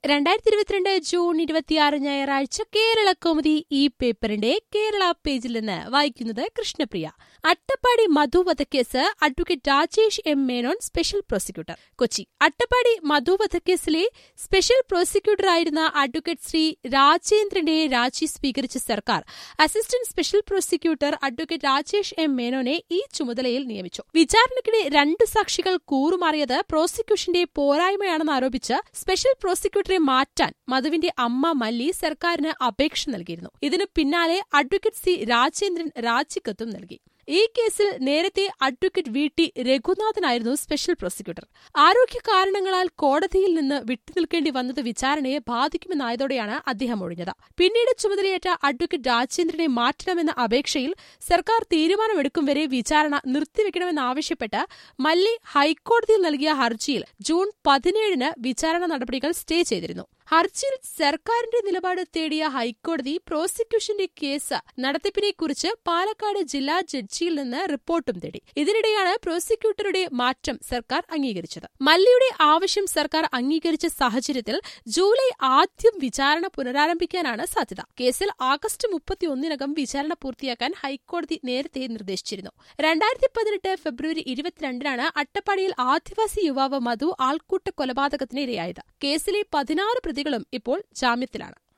രണ്ടായിരത്തി ഇരുപത്തിരണ്ട് ജൂൺ ഇരുപത്തിയാറ് ഞായറാഴ്ച കേരള കൗമുദി ഈ പേപ്പറിന്റെ കേരള പേജിൽ നിന്ന് വായിക്കുന്നത് കൃഷ്ണപ്രിയ അട്ടപ്പാടി മധു വധക്കേസ് advocate Rajesh M Menon special prosecutor Kochi Attappadi Madhu വധക്കേസിലെ സ്പെഷ്യൽ പ്രോസിക്യൂട്ടറായിരുന്ന അഡ്വക്കേറ്റ് ശ്രീ രാജേന്ദ്രന്റെ രാജി സ്വീകരിച്ച സർക്കാർ assistant special prosecutor advocate Rajesh M മേനോനെ ഈ ചുമതലയിൽ നിയമിച്ചു വിചാരണയ്ക്കിടെ രണ്ട് സാക്ഷികൾ കൂറുമാറിയത് പ്രോസിക്യൂഷന്റെ പോരായ്മയാണെന്ന് ആരോപിച്ച് സ്പെഷ്യൽ പ്രോസിക്യൂട്ടറെ മാറ്റാൻ മധുവിന്റെ അമ്മ മല്ലി സർക്കാരിന് അപേക്ഷ നൽകിയിരുന്നു ഇതിനു പിന്നാലെ അഡ്വക്കേറ്റ് സി രാജേന്ദ്രൻ രാജിക്കത്തും നൽകി ഈ കേസിൽ നേരത്തെ അഡ്വക്കേറ്റ് വി ടി രഘുനാഥനായിരുന്നു സ്പെഷ്യൽ പ്രോസിക്യൂട്ടർ ആരോഗ്യ കാരണങ്ങളാൽ കോടതിയിൽ നിന്ന് വിട്ടുനിൽക്കേണ്ടി വന്നത് വിചാരണയെ ബാധിക്കുമെന്നായതോടെയാണ് അദ്ദേഹം ഒഴിഞ്ഞത് പിന്നീട് ചുമതലയേറ്റ അഡ്വക്കേറ്റ് രാജേന്ദ്രനെ മാറ്റണമെന്ന അപേക്ഷയിൽ സർക്കാർ തീരുമാനമെടുക്കും വരെ വിചാരണ നിർത്തിവെക്കണമെന്നാവശ്യപ്പെട്ട് മല്ലി ഹൈക്കോടതിയിൽ നൽകിയ ഹർജിയിൽ ജൂൺ പതിനേഴിന് വിചാരണ നടപടികൾ സ്റ്റേ ചെയ്തിരുന്നു ഹർജിയിൽ സർക്കാരിന്റെ നിലപാട് തേടിയ ഹൈക്കോടതി പ്രോസിക്യൂഷന്റെ കേസ് നടത്തിപ്പിനെക്കുറിച്ച് പാലക്കാട് ജില്ലാ ജഡ്ജിയിൽ നിന്ന് റിപ്പോർട്ടും തേടി ഇതിനിടെയാണ് പ്രോസിക്യൂട്ടറുടെ മാറ്റം സർക്കാർ അംഗീകരിച്ചത് മല്ലിയുടെ ആവശ്യം സർക്കാർ അംഗീകരിച്ച സാഹചര്യത്തിൽ ജൂലൈ ആദ്യം വിചാരണ പുനരാരംഭിക്കാനാണ് സാധ്യത കേസിൽ ആഗസ്റ്റ് മുപ്പത്തിയൊന്നിനകം വിചാരണ പൂർത്തിയാക്കാൻ ഹൈക്കോടതി നേരത്തെ നിർദ്ദേശിച്ചിരുന്നു രണ്ടായിരത്തി പതിനെട്ട് ഫെബ്രുവരി ഇരുപത്തിരണ്ടിനാണ് അട്ടപ്പാടിയിൽ ആദിവാസി യുവാവ് മധു ആൾക്കൂട്ട കൊലപാതകത്തിന് ഇരയായത് കേസിലെ പതിനാറ് പ്രതികളും ഇപ്പോൾ ജാമ്യത്തിലാണ്